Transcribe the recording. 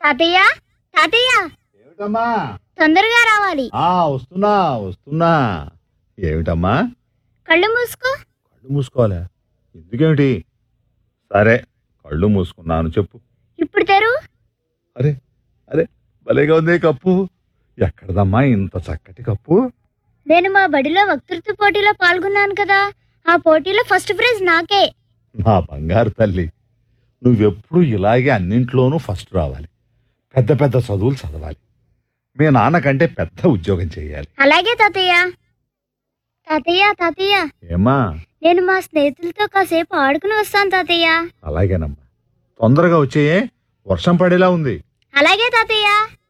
తాతయ్య తాతయ్య ఏమిటమ్మా తొందరగా రావాలి ఆ వస్తున్నా వస్తున్నా ఏమిటమ్మా కళ్ళు మూసుకో కళ్ళు మూసుకోవాలా ఎందుకేమిటి సరే కళ్ళు మూసుకున్నాను చెప్పు ఇప్పుడు తెరువు అరే అరే భలేగా ఉంది కప్పు ఎక్కడదమ్మా ఇంత చక్కటి కప్పు నేను మా బడిలో వక్తృత్వ పోటీలో పాల్గొన్నాను కదా ఆ పోటీలో ఫస్ట్ ప్రైజ్ నాకే నా బంగారు తల్లి నువ్వెప్పుడు ఇలాగే అన్నింట్లోనూ ఫస్ట్ రావాలి పెద్ద పెద్ద చదువులు చదవాలి మీ నాన్నకంటే పెద్ద ఉద్యోగం చేయాలి అలాగే తాతయ్య తాతయ్య తాతయ్య ఏమా నేను మా స్నేహితులతో కాసేపు ఆడుకుని వస్తాను తాతయ్య అలాగేనమ్మా తొందరగా వచ్చేయే వర్షం పడేలా ఉంది అలాగే తాతయ్య